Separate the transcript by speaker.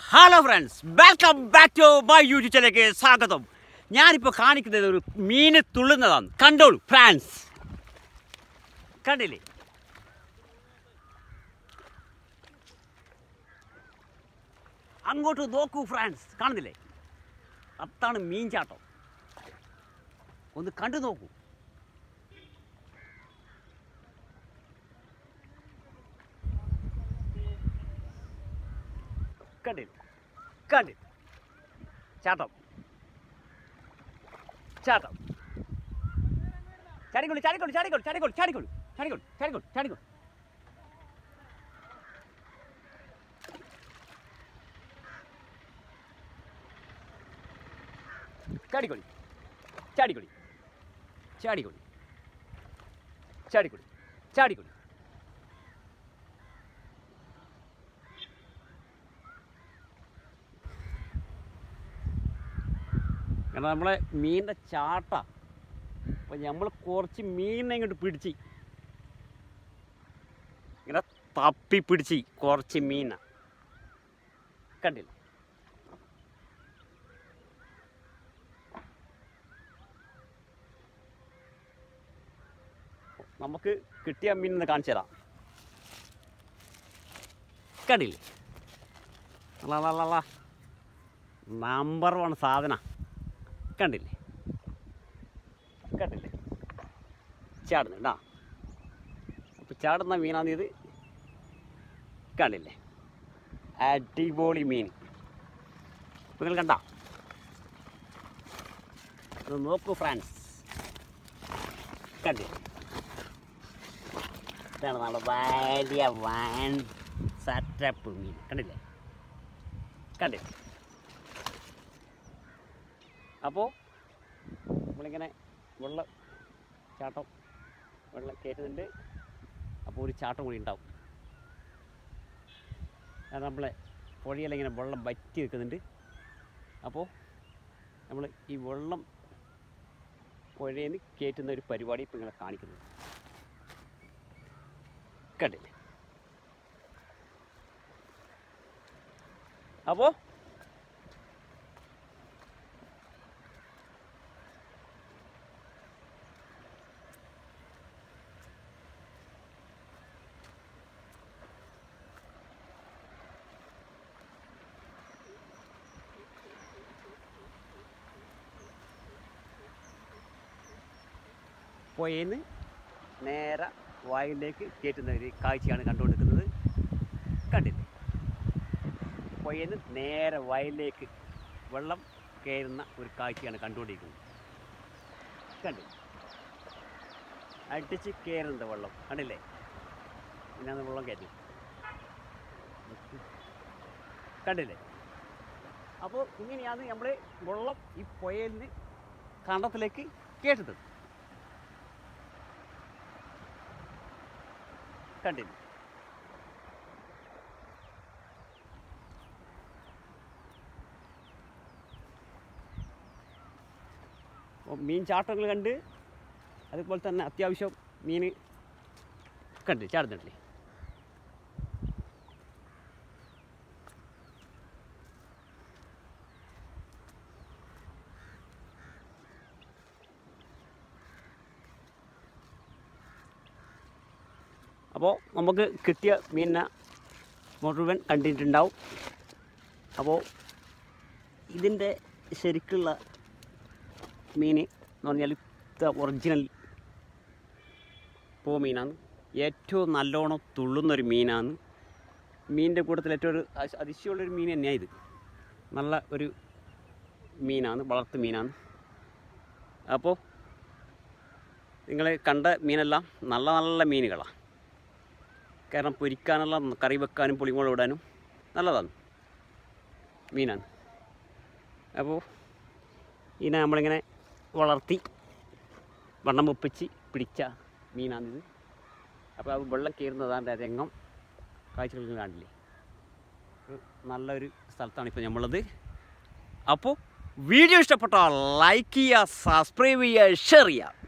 Speaker 1: hello friends welcome back to my YouTube ചാനലിലേക്ക് സ്വാഗതം ഞാനിപ്പോൾ കാണിക്കുന്നത് ഒരു മീന് തുള്ളുന്നതാണ് കണ്ടോളൂ ഫ്രാൻസ് കണ്ടില്ലേ അങ്ങോട്ട് നോക്കൂ ഫ്രാൻസ് കാണുന്നില്ലേ അതാണ് മീൻ ചാട്ടം ഒന്ന് കണ്ടു നോക്കൂ കണ്ടില്ല കണ്ടില്ല ചാട്ടം ചാട്ടം ചാടിക്കൊള്ളു ചാടിക്കൊള്ളു ചാടിക്കൊള്ളു ചാടിക്കൊള്ളു ചാടിക്കൊള്ളു ചാടിക്കൊള്ളു ചാടിക്കൊള്ളു ചാടിക്കൊള്ളു ചാടിക്കൊള്ളി ചാടിക്കൊള്ളി ചാടിക്കൊള്ളി ചാടിക്കൊള്ളി ചാടിക്കൊള്ളി കാരണം നമ്മളെ മീനിൻ്റെ ചാട്ട അപ്പം നമ്മൾ കുറച്ച് മീനിനെ ഇങ്ങോട്ട് പിടിച്ച് ഇങ്ങനെ തപ്പി പിടിച്ച് കുറച്ച് മീന കണ്ടില്ല നമുക്ക് കിട്ടിയ മീൻ ഒന്ന് കാണിച്ചു തരാം കണ്ടില്ലേ അല്ല നമ്പർ വൺ സാധന കണ്ടില്ലേ കണ്ടില്ലേ ചാടുന്നുണ്ടാ അപ്പോൾ ചാടുന്ന മീനാണ് ഇത് കണ്ടില്ലേ അടിപൊളി മീൻ ഇപ്പൊ നിങ്ങൾ കണ്ട ഇത് നോക്കൂ ഫ്രാൻസ് കണ്ടില്ലേ ഇതാണ് നമ്മുടെ വലിയ വൻ സെറ്റപ്പ് മീൻ കണ്ടില്ലേ കണ്ടില്ലേ അപ്പോൾ നമ്മളിങ്ങനെ വെള്ളം ചാട്ടം വെള്ളം കയറ്റുന്നുണ്ട് അപ്പോൾ ഒരു ചാട്ടം കൂടി ഉണ്ടാവും കാരണം നമ്മളെ പുഴയെല്ലാം ഇങ്ങനെ വെള്ളം വറ്റി നിൽക്കുന്നുണ്ട് അപ്പോൾ നമ്മൾ ഈ വെള്ളം പുഴയിൽ നിന്ന് കയറ്റുന്ന ഒരു പരിപാടി ഇപ്പോൾ ഇങ്ങനെ കാണിക്കുന്നത് കണ്ടില്ലേ അപ്പോൾ പുഴയിൽ നേരെ വായിലേക്ക് കയറ്റുന്ന ഒരു കാഴ്ചയാണ് കണ്ടുകൊണ്ടിരിക്കുന്നത് കണ്ടില്ലേ പുഴയിൽ നേരെ വയലിലേക്ക് വെള്ളം കയറുന്ന ഒരു കാഴ്ചയാണ് കണ്ടുകൊണ്ടിരിക്കുന്നത് കണ്ടില്ലേ അടിച്ച് കയറുന്നത് വെള്ളം കണ്ടില്ലേ ഇതിനകത്ത് വെള്ളം കയറ്റി കണ്ടില്ലേ അപ്പോൾ ഇങ്ങനെയാണ് നമ്മൾ വെള്ളം ഈ പുഴയിൽ നിന്ന് കണ്ടത്തിലേക്ക് കയറ്റുന്നത് കണ്ടില്ല അപ്പോൾ മീൻ ചാട്ടങ്ങൾ കണ്ട് അതുപോലെ തന്നെ അത്യാവശ്യം മീൻ കണ്ട് ചാടുന്നുണ്ടല്ലേ അപ്പോൾ നമുക്ക് കിട്ടിയ മീനിനെ മുഴുവൻ കണ്ടിട്ടുണ്ടാവും അപ്പോൾ ഇതിൻ്റെ ശരിക്കുള്ള മീൻ എന്ന് പറഞ്ഞാൽ ഒറിജിനൽ പോ മീനാണ് ഏറ്റവും നല്ലോണം തുള്ളുന്നൊരു മീനാണ് മീനിൻ്റെ കൂട്ടത്തിൽ ഏറ്റവും ഒരു അതി- അതിശയമുള്ളൊരു മീൻ തന്നെയാണ് ഇത് നല്ല ഒരു മീനാണ് വളർത്തു മീനാണ് അപ്പോൾ നിങ്ങൾ കണ്ട മീനെല്ലാം നല്ല നല്ല മീനുകളാണ് കാരണം പൊരിക്കാനുള്ള കറി വെക്കാനും പുളിമുളക് ഇടാനും നല്ലതാണ് മീനാണ് അപ്പോൾ ഇതിനെ നമ്മളിങ്ങനെ വളർത്തി വണ്ണം വെപ്പിച്ച് പിടിച്ച മീനാണിത് അപ്പോൾ അത് വെള്ളം കയറുന്നതാണ് രംഗം കാഴ്ചകൾ കാണില്ലേ ഒരു നല്ലൊരു സ്ഥലത്താണ് ഇപ്പോൾ നമ്മളുള്ളത് അപ്പോൾ വീഡിയോ ഇഷ്ടപ്പെട്ടാൽ ലൈക്ക് ചെയ്യുക സബ്സ്ക്രൈബ് ചെയ്യുക ഷെയർ ചെയ്യുക